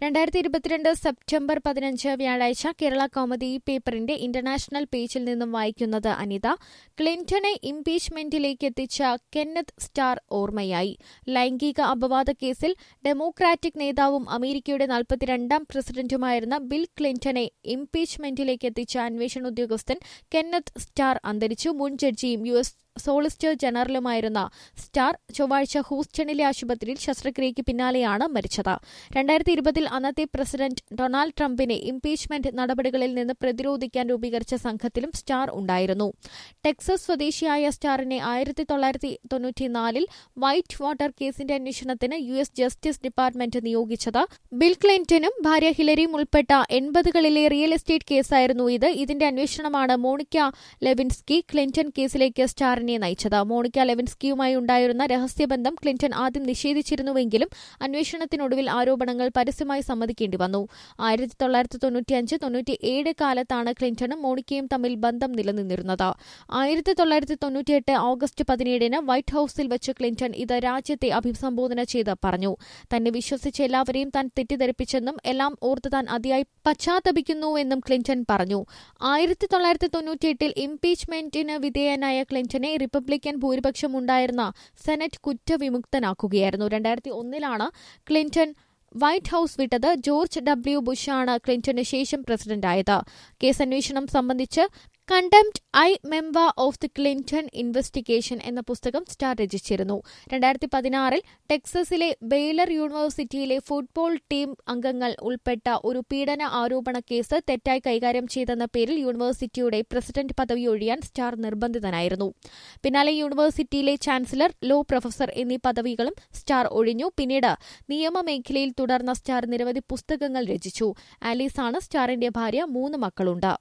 രണ്ടായിരത്തി ഇരുപത്തിരണ്ട് സെപ്റ്റംബർ പതിനഞ്ച് വ്യാഴാഴ്ച കേരള കോമഡി പേപ്പറിന്റെ ഇന്റർനാഷണൽ പേജിൽ നിന്നും വായിക്കുന്നത് അനിത ക്ലിന്റനെ ഇംപീച്ച്മെന്റിലേക്ക് എത്തിച്ച കെന്നത്ത് സ്റ്റാർ ഓർമ്മയായി ലൈംഗിക അപവാദ കേസിൽ ഡെമോക്രാറ്റിക് നേതാവും അമേരിക്കയുടെ നാൽപ്പത്തിരണ്ടാം പ്രസിഡന്റുമായിരുന്ന ബിൽ ക്ലിന്റനെ ഇംപീച്ച്മെന്റിലേക്ക് എത്തിച്ച അന്വേഷണ ഉദ്യോഗസ്ഥൻ കെന്നത്ത് സ്റ്റാർ അന്തരിച്ചു മുൻ ജഡ്ജിയും യു എസ് സോളിസിറ്റർ ജനറലുമായിരുന്ന സ്റ്റാർ ചൊവ്വാഴ്ച ഹൂസ്റ്റണിലെ ആശുപത്രിയിൽ ശസ്ത്രക്രിയയ്ക്ക് പിന്നാലെയാണ് മരിച്ചത് രണ്ടായിരത്തി ഇരുപതിൽ അന്നത്തെ പ്രസിഡന്റ് ഡൊണാൾഡ് ട്രംപിനെ ഇംപീച്ച്മെന്റ് നടപടികളിൽ നിന്ന് പ്രതിരോധിക്കാൻ രൂപീകരിച്ച സംഘത്തിലും സ്റ്റാർ ഉണ്ടായിരുന്നു ടെക്സസ് സ്വദേശിയായ സ്റ്റാറിനെ ആയിരത്തി തൊള്ളായിരത്തി തൊണ്ണൂറ്റിനാലിൽ വൈറ്റ് വാട്ടർ കേസിന്റെ അന്വേഷണത്തിന് യു എസ് ജസ്റ്റിസ് ഡിപ്പാർട്ട്മെന്റ് നിയോഗിച്ചത് ബിൽ ക്ലിന്റനും ഭാര്യ ഹിലരിയും ഉൾപ്പെട്ട എൺപതുകളിലെ റിയൽ എസ്റ്റേറ്റ് കേസായിരുന്നു ഇത് ഇതിന്റെ അന്വേഷണമാണ് മോണിക്ക ലെവിൻസ്കി ക്ലിന്റൺ കേസിലേക്ക് സ്റ്റാറിനെ നയിച്ചത് മോണിക്ക ലെവിൻസ്കിയുമായി ഉണ്ടായിരുന്ന രഹസ്യബന്ധം ക്ലിന്റൺ ആദ്യം നിഷേധിച്ചിരുന്നുവെങ്കിലും അന്വേഷണത്തിനൊടുവിൽ ആരോപണങ്ങൾ പരസ്യമായി സമ്മതിക്കേണ്ടി വന്നു ആയിരത്തി തൊള്ളായിരത്തി തൊണ്ണൂറ്റിയഞ്ച് തൊണ്ണൂറ്റിയേഴ് കാലത്താണ് ക്ലിന്റണും മോണിക്കയും തമ്മിൽ ബന്ധം നിലനിന്നിരുന്നത് ആയിരത്തി തൊള്ളായിരത്തി തൊണ്ണൂറ്റിയെട്ട് ഓഗസ്റ്റ് പതിനേഴിന് വൈറ്റ് ഹൌസിൽ വെച്ച് ക്ലിന്റൺ ഇത് രാജ്യത്തെ അഭിസംബോധന ചെയ്ത് പറഞ്ഞു തന്നെ വിശ്വസിച്ച എല്ലാവരെയും താൻ തെറ്റിദ്ധരിപ്പിച്ചെന്നും എല്ലാം ഓർത്ത് താൻ അതിയായി പശ്ചാത്തപിക്കുന്നുവെന്നും ക്ലിന്റൺ പറഞ്ഞു ആയിരത്തി തൊള്ളായിരത്തി തൊണ്ണൂറ്റിയെട്ടിൽ ഇംപീച്ച്മെന്റിന് വിധേയനായ ക്ലിന്റനെ റിപ്പബ്ലിക്കൻ ഭൂരിപക്ഷം ഉണ്ടായിരുന്ന സെനറ്റ് കുറ്റവിമുക്തനാക്കുകയായിരുന്നു രണ്ടായിരത്തി ഒന്നിലാണ് ക്ലിന്റൺ വൈറ്റ് ഹൌസ് വിട്ടത് ജോർജ് ഡബ്ല്യു ബുഷാണ് ക്ലിന്റന് ശേഷം പ്രസിഡന്റായത് കേസ് അന്വേഷണം സംബന്ധിച്ച് contempt a memoir of the Clinton investigation എന്ന പുസ്തകം സ്റ്റാർ രചിച്ചിരുന്നു രണ്ടായിരത്തി പതിനാറിൽ ടെക്സസിലെ ബെയ്ലർ യൂണിവേഴ്സിറ്റിയിലെ ഫുട്ബോൾ ടീം അംഗങ്ങൾ ഉൾപ്പെട്ട ഒരു പീഡന ആരോപണ കേസ് തെറ്റായി കൈകാര്യം ചെയ്തെന്ന പേരിൽ യൂണിവേഴ്സിറ്റിയുടെ പ്രസിഡന്റ് പദവി ഒഴിയാൻ സ്റ്റാർ നിർബന്ധിതനായിരുന്നു പിന്നാലെ യൂണിവേഴ്സിറ്റിയിലെ ചാൻസലർ ലോ പ്രൊഫസർ എന്നീ പദവികളും സ്റ്റാർ ഒഴിഞ്ഞു പിന്നീട് നിയമമേഖലയിൽ തുടർന്ന സ്റ്റാർ നിരവധി പുസ്തകങ്ങൾ രചിച്ചു ആലീസാണ് സ്റ്റാറിന്റെ ഭാര്യ മൂന്ന് മക്കളുണ്ട്